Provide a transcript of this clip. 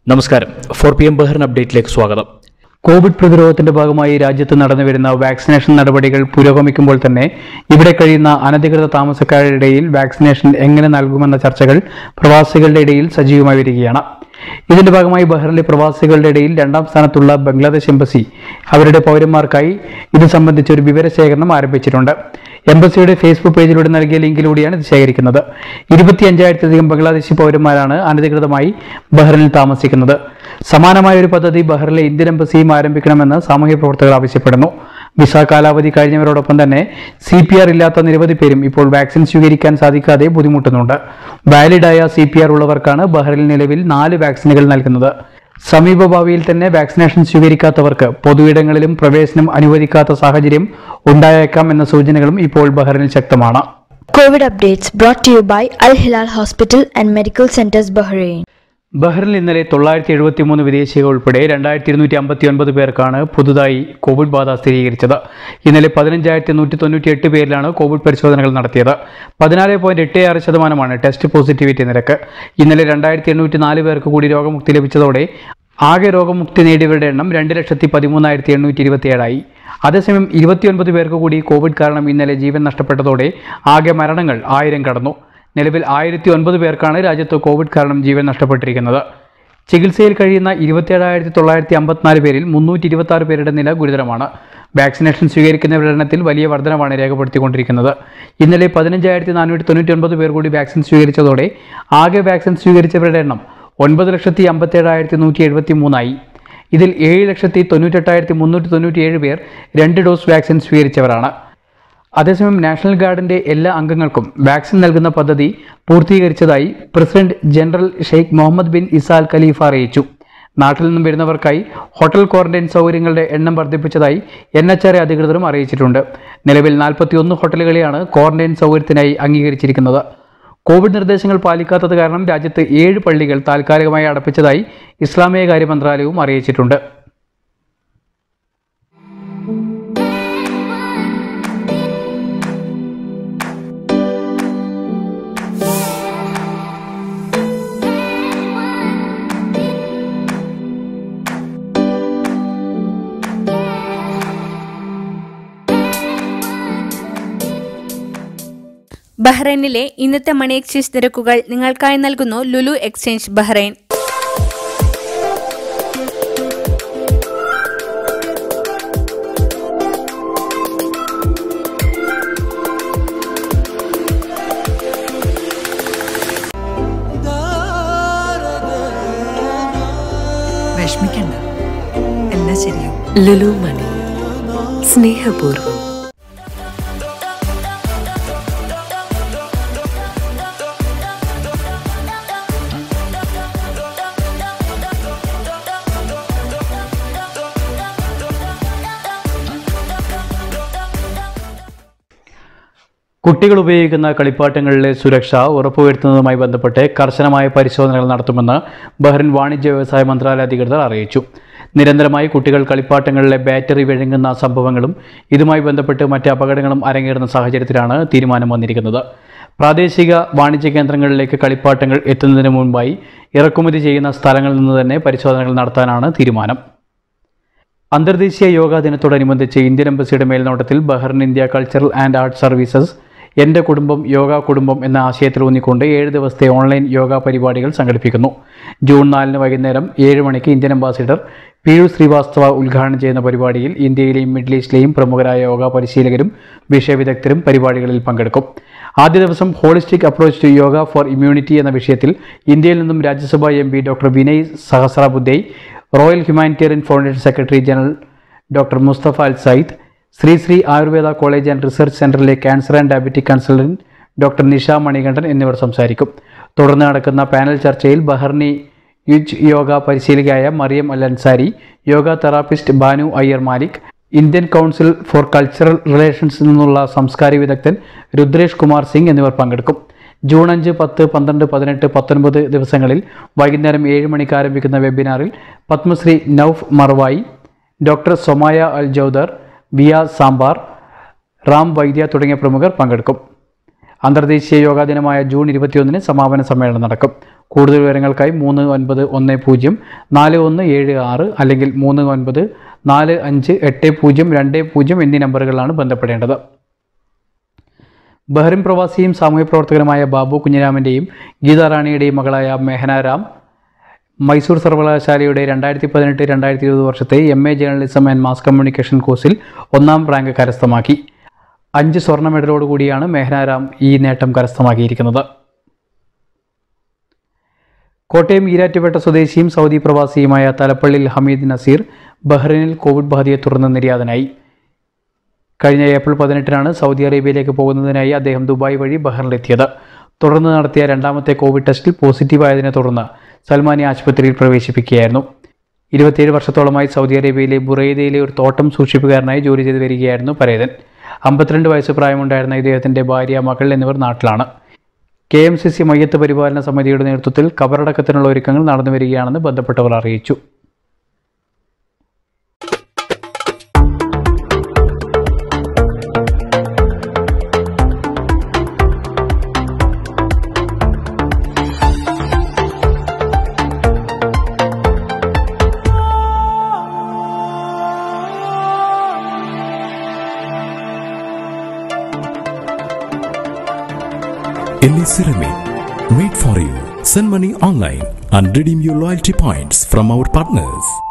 നമസ്കാരം four P M Bahrain അപ്ഡേറ്റിലേക്ക് സ്വാഗതം കോവിഡ് പ്രതിരോധത്തിന്റെ ഭാഗമായി രാജ്യത്ത് നടന്നുവരുന്ന വാക്സിനേഷൻ നടപടികൾ പുരോഗമിക്കുമ്പോൾ തന്നെ ഇവിടെ കഴിയുന്ന അനധികൃത താമസക്കാരുടെ ഇടയിൽ വാക്സിനേഷൻ എങ്ങനെ നൽകുമെന്ന ചർച്ചകൾ പ്രവാസികളുടെ ഇടയിൽ സജീവമായി വരികയാണ് ഇതിന്റെ ഭാഗമായി ബഹ്റിനിലെ പ്രവാസികളുടെ ഇടയിൽ രണ്ടാം സ്ഥാനത്തുള്ള ബംഗ്ലാദേശ് എംബസി അവരുടെ പൗരന്മാർക്കായി ഇത് സംബന്ധിച്ച് ഒരു വിവരശേഖരണം ആരംഭിച്ചിട്ടുണ്ട് എംബസിയുടെ ഫേസ്ബുക്ക് പേജിലൂടെ നൽകിയ ലിങ്കിലൂടെയാണ് ഇത് ശേഖരിക്കുന്നത് ഇരുപത്തിയഞ്ചായിരത്തിലധികം ബംഗ്ലാദേശി പൗരന്മാരാണ് അനധികൃതമായി ബഹ്റിനിൽ താമസിക്കുന്നത് സമാനമായ ഒരു പദ്ധതി ബഹ്റിനിലെ ഇന്ത്യൻ എംബസിയും ആരംഭിക്കണമെന്ന് സാമൂഹ്യ പ്രവർത്തകർ ആവശ്യപ്പെടുന്നു വിസ കാലാവധി കഴിഞ്ഞവരോടൊപ്പം തന്നെ സി പി ആർ ഇല്ലാത്ത നിരവധി പേരും ഇപ്പോൾ വാക്സിൻ സ്വീകരിക്കാൻ സാധിക്കാതെ ബുദ്ധിമുട്ടുന്നുണ്ട് വാലിഡായ സി പി ആർ ഉള്ളവർക്കാണ് ബഹ്റിനിൽ നിലവിൽ നാല് വാക്സിനുകൾ നൽകുന്നത് സമീപ ഭാവിയിൽ തന്നെ വാക്സിനേഷൻ സ്വീകരിക്കാത്തവർക്ക് പൊതുയിടങ്ങളിലും പ്രവേശനം അനുവദിക്കാത്ത സാഹചര്യം ഉണ്ടായേക്കാം എന്ന സൂചനകളും ഇപ്പോൾ ബഹ്റിനിൽ ശക്തമാണ് COVID updates brought to you by Al Hilal Hospital and Medical Centers Bahrain. ബഹ്റിനിൽ ഇന്നലെ തൊള്ളായിരത്തി എഴുപത്തി മൂന്ന് വിദേശികൾ ഉൾപ്പെടെ രണ്ടായിരത്തി ഇരുന്നൂറ്റി അമ്പത്തി ഒൻപത് പേർക്കാണ് പുതുതായി കോവിഡ് ബാധ സ്ഥിരീകരിച്ചത് ഇന്നലെ പതിനഞ്ചായിരത്തി നൂറ്റി തൊണ്ണൂറ്റി എട്ട് പേരിലാണ് കോവിഡ് പരിശോധനകൾ നടത്തിയത് പതിനാല് പോയിന്റ് എട്ട് ആറ് ശതമാനമാണ് ടെസ്റ്റ് പോസിറ്റിവിറ്റി നിരക്ക് ഇന്നലെ രണ്ടായിരത്തി എണ്ണൂറ്റി നാല് പേർക്ക് കൂടി രോഗമുക്തി ലഭിച്ചതോടെ ആകെ രോഗമുക്തി നേടിയവരുടെ എണ്ണം രണ്ട് ലക്ഷത്തി പതിമൂന്നായിരത്തി എണ്ണൂറ്റി ഇരുപത്തിയേഴായി അതേസമയം ഇരുപത്തിയൊൻപത് പേർക്ക് കൂടി കോവിഡ് കാരണം ഇന്നലെ ജീവൻ നഷ്ടപ്പെട്ടതോടെ ആകെ മരണങ്ങൾ ആയിരം കടന്നു നിലവിൽ ആയിരത്തി ഒൻപത് പേർക്കാണ് രാജ്യത്ത് കോവിഡ് കാരണം ജീവൻ നഷ്ടപ്പെട്ടിരിക്കുന്നത് ചികിത്സയിൽ കഴിയുന്ന ഇരുപത്തിയേഴായിരത്തി തൊള്ളായിരത്തി അമ്പത്തിനാല് പേരിൽ മുന്നൂറ്റി ഇരുപത്തി ആറ് പേരുടെ നില ഗുരുതരമാണ് വാക്സിനേഷൻ സ്വീകരിക്കുന്നവരുടെ എണ്ണത്തിൽ വലിയ വർധനമാണ് രേഖപ്പെടുത്തിക്കൊണ്ടിരിക്കുന്നത് ഇന്നലെ പതിനഞ്ചായിരത്തി നാനൂറ്റി തൊണ്ണൂറ്റി ഒൻപത് പേർ കൂടി വാക്സിൻ സ്വീകരിച്ചതോടെ ആകെ വാക്സിൻ സ്വീകരിച്ചവരുടെ എണ്ണം ഒൻപത് ലക്ഷത്തി അമ്പത്തേഴായിരത്തി നൂറ്റി എഴുപത്തി മൂന്നായി ഇതിൽ ഏഴ് ലക്ഷത്തി തൊണ്ണൂറ്റെട്ടായിരത്തി മുന്നൂറ്റി തൊണ്ണൂറ്റിയേഴ് പേർ രണ്ട് ഡോസ് വാക്സിൻ സ്വീകരിച്ചവരാണ് അതേസമയം നാഷണൽ ഗാർഡിന്റെ എല്ലാ അംഗങ്ങൾക്കും വാക്സിൻ നൽകുന്ന പദ്ധതി പൂർത്തീകരിച്ചതായി president general Sheikh Mohammed bin Isa Al Khalifa അറിയിച്ചു നാട്ടിൽ നിന്നും വരുന്നവർക്കായി ഹോട്ടൽ ക്വാറന്റൈൻ സൗകര്യങ്ങളുടെ എണ്ണം വർദ്ധിപ്പിച്ചതായി എൻ എച്ച് ആർ അധികൃതരും അറിയിച്ചിട്ടുണ്ട് നിലവിൽ നാൽപ്പത്തിയൊന്ന് ഹോട്ടലുകളെയാണ് ക്വാറന്റൈൻ സൗകര്യത്തിനായി അംഗീകരിച്ചിരിക്കുന്നത് കോവിഡ് നിർദ്ദേശങ്ങൾ പാലിക്കാത്തത് കാരണം രാജ്യത്ത് ഏഴ് പള്ളികൾ താൽക്കാലികമായി അടപ്പിച്ചതായി ഇസ്ലാമിക കാര്യ മന്ത്രാലയവും അറിയിച്ചിട്ടുണ്ട് ബഹ്റൈനിലെ ഇന്നത്തെ മണി എക്സ്ചേഞ്ച് നിരക്കുകൾ നിങ്ങൾക്കായി നൽകുന്നു ലുലു എക്സ്ചേഞ്ച് ബഹ്റൈൻ വിഷമിക്കണ്ട എല്ലാം ശരിയാവും ലുലു മണി സ്നേഹപൂർവ്വം കുട്ടികൾ ഉപയോഗിക്കുന്ന കളിപ്പാട്ടങ്ങളിലെ സുരക്ഷ ഉറപ്പുവരുത്തുന്നതുമായി ബന്ധപ്പെട്ട് കർശനമായ പരിശോധനകൾ നടത്തുമെന്ന് ബഹ്റിൻ വാണിജ്യ വ്യവസായ മന്ത്രാലയ അധികൃതർ അറിയിച്ചു നിരന്തരമായി കുട്ടികൾ കളിപ്പാട്ടങ്ങളിലെ ബാറ്ററി വിഴുങ്ങുന്ന സംഭവങ്ങളും ഇതുമായി ബന്ധപ്പെട്ട് മറ്റ് അപകടങ്ങളും അരങ്ങേറുന്ന സാഹചര്യത്തിലാണ് തീരുമാനം വന്നിരിക്കുന്നത് പ്രാദേശിക വാണിജ്യ കേന്ദ്രങ്ങളിലേക്ക് കളിപ്പാട്ടങ്ങൾ എത്തുന്നതിന് മുൻപായി ഇറക്കുമതി ചെയ്യുന്ന സ്ഥലങ്ങളിൽ നിന്ന് തന്നെ പരിശോധനകൾ നടത്താനാണ് തീരുമാനം അന്തർദേശീയ യോഗാ ദിനത്തോടനുബന്ധിച്ച് ഇന്ത്യൻ എംബസിയുടെ മേൽനോട്ടത്തിൽ Bahrain India cultural and art services എൻ്റെ കുടുംബം യോഗ കുടുംബം എന്ന ആശയത്തിൽ ഊന്നിക്കൊണ്ട് ഏഴ് ദിവസത്തെ ഓൺലൈൻ യോഗ പരിപാടികൾ സംഘടിപ്പിക്കുന്നു ജൂൺ നാലിന് വൈകുന്നേരം ഏഴ് മണിക്ക് ഇന്ത്യൻ അംബാസിഡർ പീയൂഷ് ശ്രീവാസ്തവ ഉദ്ഘാടനം ചെയ്യുന്ന പരിപാടിയിൽ ഇന്ത്യയിലെയും മിഡിൽ ഈസ്റ്റിലെയും പ്രമുഖരായ യോഗ പരിശീലകരും വിഷയവിദഗ്ധരും പരിപാടികളിൽ പങ്കെടുക്കും ആദ്യ ദിവസം holistic approach to yoga for immunity എന്ന വിഷയത്തിൽ ഇന്ത്യയിൽ നിന്നും Rajya Sabha M P doctor Vinay Sahasrabuddhe royal humanitarian foundation secretary general doctor Mustafa Al Sayed Sri Sri Ayurveda college and research സെന്ററിലെ cancer and diabetic consultant doctor Nisha Manikandan എന്നിവർ സംസാരിക്കും തുടർന്ന് നടക്കുന്ന പാനൽ ചർച്ചയിൽ ബഹർണി യുജ് യോഗ പരിശീലകയായ Mariam Al Ansari yoga therapist Banu Iyer Malik Indian council for cultural റിലേഷൻസിൽ നിന്നുള്ള സംസ്കാര വിദഗ്ധൻ രുദ്രേഷ് കുമാർ സിംഗ് എന്നിവർ പങ്കെടുക്കും ജൂൺ അഞ്ച് പത്ത് പന്ത്രണ്ട് പതിനെട്ട് പത്തൊൻപത് ദിവസങ്ങളിൽ വൈകുന്നേരം ഏഴ് മണിക്ക് ആരംഭിക്കുന്ന വെബിനാറിൽ Padma Shri Nouf Marwaai doctor Somaya Al Jowder ബിയ സാമ്പാർ റാം വൈദ്യ തുടങ്ങിയ പ്രമുഖർ പങ്കെടുക്കും അന്തർദേശീയ യോഗാ ദിനമായ ജൂൺ ഇരുപത്തിയൊന്നിന് സമാപന സമ്മേളനം നടക്കും കൂടുതൽ വിവരങ്ങൾക്കായി മൂന്ന് ഒൻപത് ഒന്ന് പൂജ്യം നാല് ഒന്ന് ഏഴ് ആറ് അല്ലെങ്കിൽ മൂന്ന് ഒൻപത് നാല് അഞ്ച് എട്ട് പൂജ്യം രണ്ട് പൂജ്യം എന്നീ നമ്പറുകളിലാണ് ബന്ധപ്പെടേണ്ടത് ബഹ്റിൻ പ്രവാസിയും സാമൂഹ്യ പ്രവർത്തകനുമായ ബാബു കുഞ്ഞിരാമൻ്റെയും ഗീതാ റാണിയുടെയും മകളായ മെഹന റാം മൈസൂർ സർവകലാശാലയുടെ രണ്ടായിരത്തി പതിനെട്ട് രണ്ടായിരത്തി ഇരുപത് വർഷത്തെ M A journalism and mass communication കോഴ്സിൽ ഒന്നാം റാങ്ക് കരസ്ഥമാക്കി അഞ്ച് സ്വർണ്ണ മെഡലോടുകൂടിയാണ് മെഹന റാം ഈ നേട്ടം കരസ്ഥമാക്കിയിരിക്കുന്നത് കോട്ടയം ഈരാറ്റുപേട്ട സ്വദേശിയും സൗദി പ്രവാസിയുമായ തലപ്പള്ളിൽ ഹമീദ് നസീർ ബഹ്റൈനിൽ കോവിഡ് ബാധയെ തുടർന്ന് നിര്യാതനായി കഴിഞ്ഞ ഏപ്രിൽ പതിനെട്ടിനാണ് സൗദി അറേബ്യയിലേക്ക് പോകുന്നതിനായി അദ്ദേഹം ദുബായ് വഴി ബഹ്റിനിലെത്തിയത് തുടർന്ന് നടത്തിയ രണ്ടാമത്തെ കോവിഡ് ടെസ്റ്റിൽ പോസിറ്റീവായതിനെ തുടർന്ന് സൽമാനെ ആശുപത്രിയിൽ പ്രവേശിപ്പിക്കുകയായിരുന്നു ഇരുപത്തിയേഴ് വർഷത്തോളമായി സൗദി അറേബ്യയിലെ ബുറൈദയിലെ ഒരു തോട്ടം സൂക്ഷിപ്പുകാരനായി ജോലി ചെയ്തു വരികയായിരുന്നു പരേതൻ അമ്പത്തിരണ്ട് വയസ്സ് പ്രായമുണ്ടായിരുന്ന ഇദ്ദേഹത്തിൻ്റെ ഭാര്യ മകൾ എന്നിവർ നാട്ടിലാണ് കെ എം സി സി മയ്യത്ത് പരിപാലന സമിതിയുടെ നേതൃത്വത്തിൽ കബറടക്കത്തിനുള്ള ഒരുക്കങ്ങൾ നടന്നു വരികയാണെന്ന് ബന്ധപ്പെട്ടവർ അറിയിച്ചു Ellie Ceramic. Made for you. Send money online and redeem your loyalty points from our partners.